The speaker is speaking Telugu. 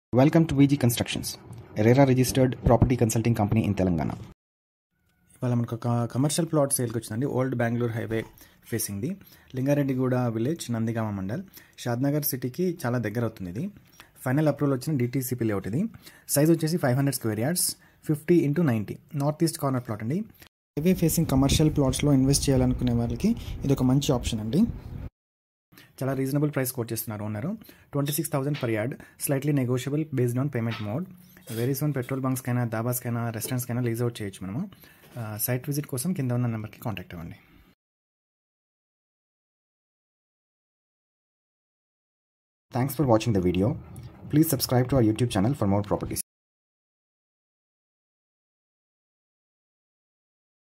Welcome to VG Constructions, a RERA registered property consulting company in Telangana. ఇవాళ మనకు ఒక కమర్షియల్ ప్లాట్ సేల్కి వచ్చిందండి ఓల్డ్ బెంగళూరు హైవే ఫేసింగ్ది లింగారెడ్డిగూడ విలేజ్ నందిగామ మండల్ షాద్నగర్ సిటీకి చాలా దగ్గర అవుతుంది ఇది ఫైనల్ అప్రూవల్ వచ్చిన డిటీసీపీ లేఅవుట్ ఇది సైజ్ వచ్చేసి five hundred square yards fifty into ninety north east corner plot అండి హైవే ఫేసింగ్ కమర్షియల్ ప్లాట్స్లో ఇన్వెస్ట్ చేయాలనుకునే వాళ్ళకి ఇది ఒక మంచి ఆప్షన్ అండి చాలా రీజనబుల్ ప్రైస్ కోట్ చేస్తున్నారు owner twenty six thousand per yard slightly negotiable based on payment mode very soon petrol బంక్స్కైనా దాబాస్కైనా రెస్టారెంట్స్కైనా లీజ్ అవుట్ చేయొచ్చు మనము సైట్ విజిట్ కోసం కింద ఉన్న నెంబర్కి కాంటాక్ట్ అవ్వండి Thanks for watching the video. Please subscribe to our YouTube channel for more properties.